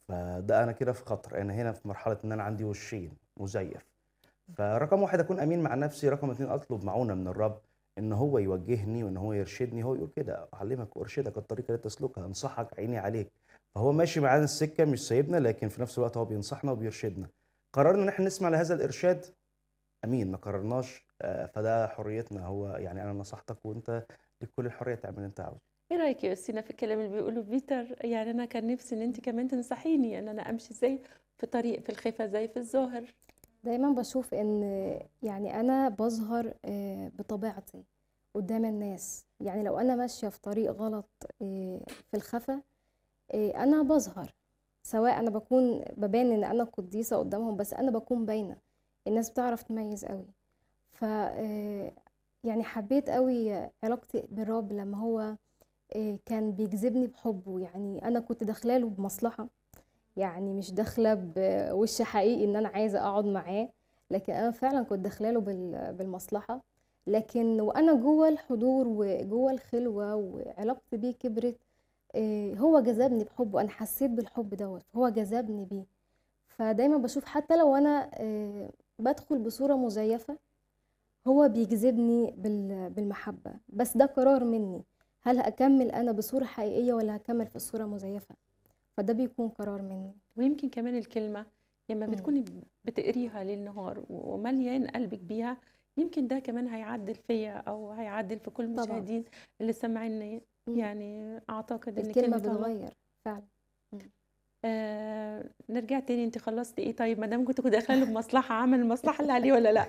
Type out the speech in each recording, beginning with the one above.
فده أنا كده في خطر، أنا هنا في مرحلة إن أنا عندي وشين مزيف. فرقم 1 أكون أمين مع نفسي، رقم 2 أطلب معونة من الرب إن هو يوجهني وإن هو يرشدني، هو يقول كده أعلمك وأرشدك الطريق التي تسلكها، أنصحك عيني عليك. فهو ماشي معانا السكة مش سايبنا، لكن في نفس الوقت هو بينصحنا وبيرشدنا. قررنا إن إحنا نسمع لهذا الإرشاد، أمين، ما قررناش آآ فده حريتنا، هو يعني أنا نصحتك وأنت ليك كل الحرية تعمل اللي أنت عاوزه. إيه رأيِك يا أستاذة في الكلام اللي بيقوله بيتر؟ يعني أنا كان نفسي إن أنتِ كمان تنصحيني إن أنا أمشي إزاي في طريق في الخفا زي في الظاهر. دايمًا باشوف إن يعني أنا باظهر آآ بطبيعتي قدّام الناس، يعني لو أنا ماشية في طريق غلط آآ في الخفا آآ أنا باظهر، سواء أنا باكون بابان إن أنا قديسة قدّامهم، بس أنا باكون باينة، الناس بتعرف تميّز أوي. ف آآ يعني حبيت أوي علاقتي بالرب لمّا هو آآ كان بيجذبني بحُبّه، يعني أنا كنت داخلة له بمصلحة، يعني مش داخلة بوِش حقيقي إن أنا عايزة أقعد معاه، لكن أنا فعلًا كنت داخلة له بال بالمصلحة، لكن وأنا جوّه الحضور وجوّه الخلوة وعلاقتي بيه كبرت، آآ هو جذبني بحُبّه، أنا حسيت بالحب دوّة، هو جذبني بيه. فدايمًا باشوف حتى لو أنا آآ بادخل بصورة مزيفة، هو بيجذبني بال بالمحبة، بس ده قرار مني، هل هاكمّل أنا بصورة حقيقية والّا هاكمّل في الصورة مزيفة؟ فده بيكون قرار مني. ويمكن كمان الكلمة لمّا إمم. بتكوني بتقريها ليل نهار ومليان قلبِك بيها، يمكن ده كمان هيعدّل فيّا أو هيعدّل في كل طبعًا. المشاهدين اللي سامعينّي، إمم. يعني أعتقد إن الكلمة كلمة الله بتغيّر فعلًا. إمم. آآ نرجع تاني أنتِ خلّصتِ إيه طيب ما دام كنتِ داخلة له بمصلحة، عمل المصلحة اللي عليه والّا لأ؟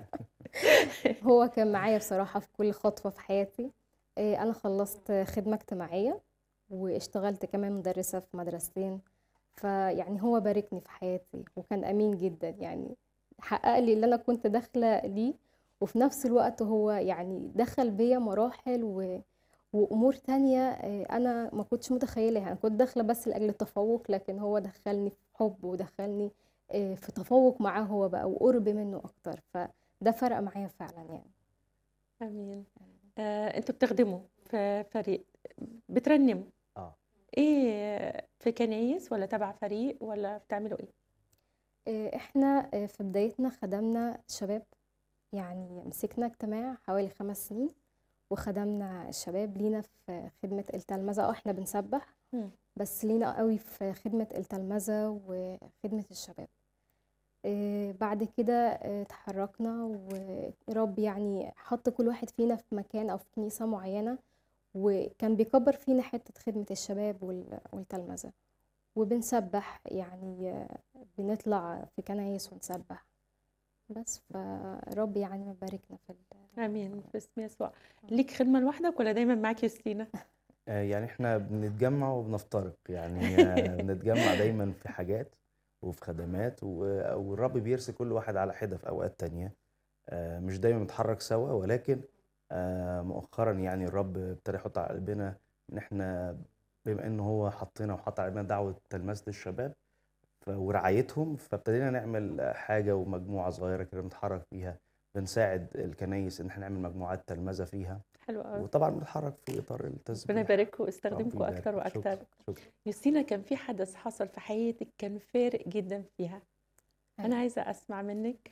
هو كان معايا بصراحة في كل خطوة في حياتي. آآ أنا خلّصت خدمة اجتماعية واشتغلت كمان مُدرسة في مدرستين، فيعني هو باركني في حياتي وكان أمين جدًا، يعني حقق لي اللي أنا كنت داخلة ليه، وفي نفس الوقت هو يعني دخل بيّا مراحل و وأمور تانية آآ أنا ما كنتش متخيلاها، أنا كنت داخلة بس لأجل التفوّق، لكن هو دخّلني في حُب ودخّلني آآ في تفوّق معاه هو بقى وقُرب منه أكتر، فده فرق معايا فعلًا يعني. أمين. آآ أنتم بتخدموا في فريق، بترنّموا. آه. إيه في كنايس والّا تبع فريق والّا بتعملوا إيه؟ آآ إحنا آآ في بدايتنا خدمنا شباب، يعني مسكنا اجتماع حوالي 5 سنين، وخدمنا الشباب لينا في خدمة التلمذة، آه إحنا بنسبّح، إمم. بس لينا أوي في خدمة التلمذة وخدمة الشباب. آآ بعد كده آآ اتحرّكنا والرب يعني حَط كل واحد فينا في مكان أو في كنيسة معيّنة، وكان بيكبّر فينا حتّة خدمة الشباب وال والتلمذة، وبنسبّح يعني بنطلع في كنايس ونسبّح. بس، فالرب يعني باركنا في ال آمين في اسم يسوع. ليك خدمة لوحدك والّا دايمًا معاك يوستينا؟ آآ يعني إحنا بنتجمّع وبنفترق، يعني بنتجمّع دايمًا في حاجات وفي خدمات و والرب بيرسي كل واحد على حِدة في أوقات تانية، آآ مش دايمًا بنتحرّك سوا، ولكن آآ مؤخرًا يعني الرب ابتدى يحُط على قلبنا إن إحنا بما إن هو حطّنا وحَط على قلبنا دعوة تلمذة الشباب ف ورعايتهم، فابتدينا نعمل حاجة ومجموعة صغيّرة كده بنتحرّك فيها، بنساعد الكنايس إن إحنا نعمل مجموعات تلمذة فيها، حلو أوي. وطبعًا بنتحرّك في إطار ربنا التسبيح. يبارككم رب ويستخدمكم يبارك أكتر فيك، شكرًا، وأكتر. شكرًا. يوستينا كان في حدث حصل في حياتِك كان فارق جدًا فيها، أنا أيوه. عايزة أسمع منِّك.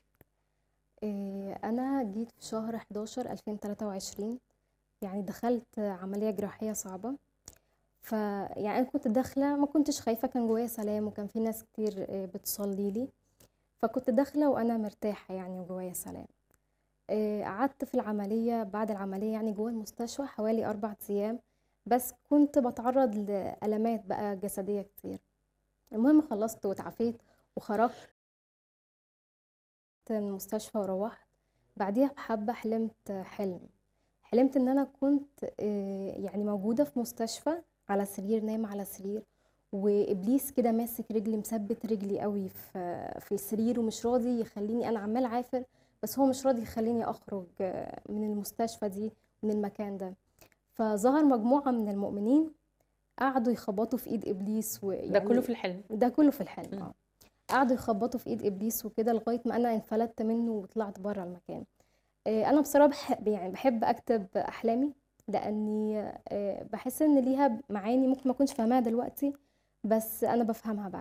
آآ أنا جيت في شهر 11/2023 يعني دخلت عملية جراحية صعبة، فيعني أنا كنت داخلة ما كنتش خايفة، كان جوايا سلام وكان في ناس كتير آآ بتصلّي لي، فكنت داخلة وأنا مرتاحة يعني وجوايا سلام. آآ قعدت في العملية بعد العملية يعني جوّه المستشفى حوالي 4 أيام، بس كنت باتعرّض لألمات بقى جسدية كتير. المهم خلّصت واتعافيت وخرجت من المستشفى وروّحت، بعديها بحبّة حلمت حلم، حلمت إن أنا كنت آآ يعني موجودة في مستشفى على سرير، نايمة على سرير، وإبليس كده ماسك رجلي مثبّت رجلي أوي في في السرير ومش راضي يخلّيني أنا عمّالة أعافر، بس هو مش راضي يخلّيني أخرج من المستشفى دي، من المكان ده. فظهر مجموعة من المؤمنين قعدوا يخبّطوا في إيد إبليس ده ويعني كله في الحلم. ده كله في الحلم إمم. آه. قعدوا يخبّطوا في إيد إبليس وكده لغاية ما أنا انفلتت منه وطلعت برّه المكان. آآ أنا بصراحة باحب يعني باحب أكتب أحلامي، لإني آآ باحس إن ليها معاني ممكن ما أكونش فاهماها دلوقتي، بس أنا بافهمها بعد